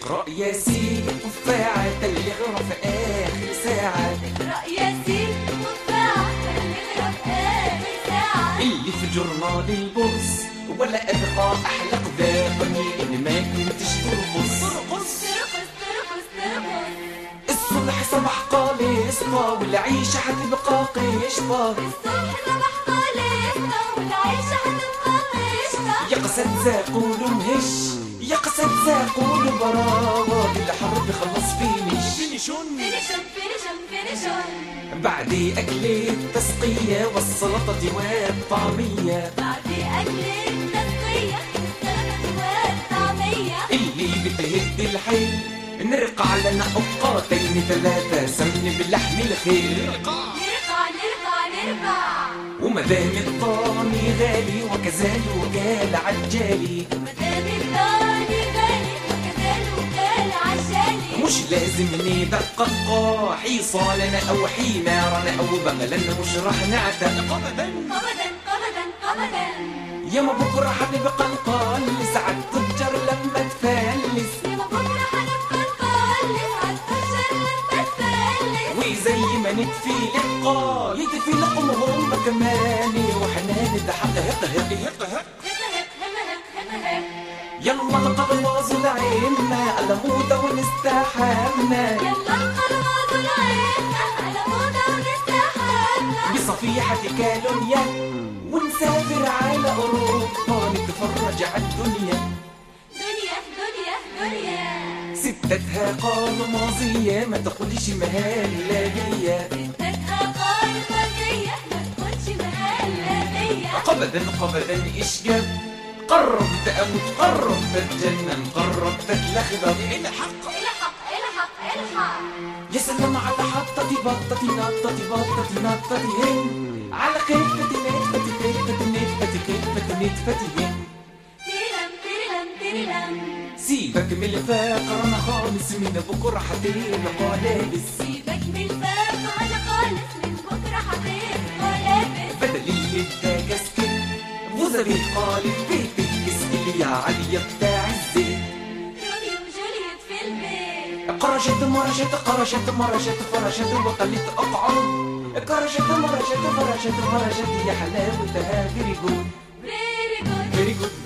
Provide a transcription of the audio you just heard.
اقرأ ياسين قفاعة اللي غرف آخر ساعة اقرأ ياسين قفاعة اللي غرف آخر ساعة اللي في جورنال البورس ولا أبقى أحلق ذاقني إن ما كنتش ترقص ترقص ترقص ترقص الصبح صبح قال اسمع والعيشة حتبقى قشطة الصبح صبح قليلنا والعيشة هتبقى قشطة يا قصد زاقول مهش يا قصد زاقول براوة الحرب خلص فينيش فينيشون فينيشون فينيشون بعد أكل التسقية والسلطة والطعمية بعد أكل التسقية السلطة والطعمية اللي بتهد الحيل نرقع لنا أوقاتين ثلاثة سمن باللحم الخيل نرقع نرقع نرقع ومدام الطامي غالي وكذلك قال عجالي مدام الداني غالي وكذلك وكال عشاني مش لازم ندقق حصاننا أو حمارنا أو بغلا مش راح نعتق قبدا قبدا قبدا ياما بكرة حنبقى نقلس عالتجار لما تفلس يا بكرة هنبقى نقلس عالفجر لما تفلس وزي ما نتفي لقا يتفي لقمهم كمان وحنا نضحك هق هق هق هق هبهب هبهب هبهب يلا نقلواز العينا على موضة ونستحمى يلا نقلوض العينة على موضة ونستحمى بصفيحة كالونيا ونسافر على أوروبا نتفرج على الدنيا دنيا دنيا دنيا ستتها قال ماضية ما تقولش مهلا بيا ستتها قال ماضية ما تقولش مهلا بيا قبدا قبدا إيش جاب قربت أموت قربت أتجنن قربت أتلخبط الحق الحق الحق الحق يا سلام على حطتي بطتي نطتي بطتي نطتي هن على خفتي نتفتي خفتي نتفتي خفتي نتفتي هن تيرلم تيرلم تيرلم سيبك من الفقر انا خالص من بكره هتبقى لابس سيبك من الفرق على خالص من بكرة هتبقى لابس بدل اللي ادى كسكت وزبي قالب بيتك اسكلي يا علي بتاع الزيت روميو وجولييت في البيت قرشت مرشت قرشت مرشت فرشت وقلت اقعد قرشت مرشت فرشت فرشت يا حلاوتها فيري جود فيري جود فيري جود